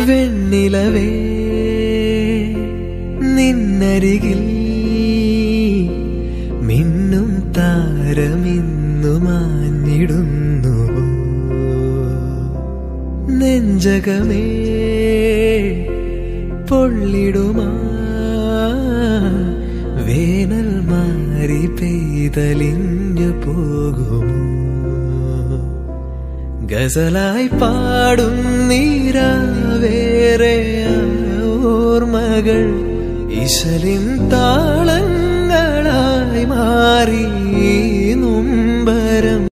വെണ്ണിലവേ നിന്നരികിൽ മിന്നും താരമിന്നു മാഞ്ഞിടുന്നു നെഞ്ചകമേ പൊള്ളിടുമാ വേനൽ മാറി പെയ്തലിഞ്ഞു പോകുമോ ഗസലായി പാടും നീരാവേറെ ഓർമ്മകൾ ഇശലിൻ താളങ്ങളായി മാറി നും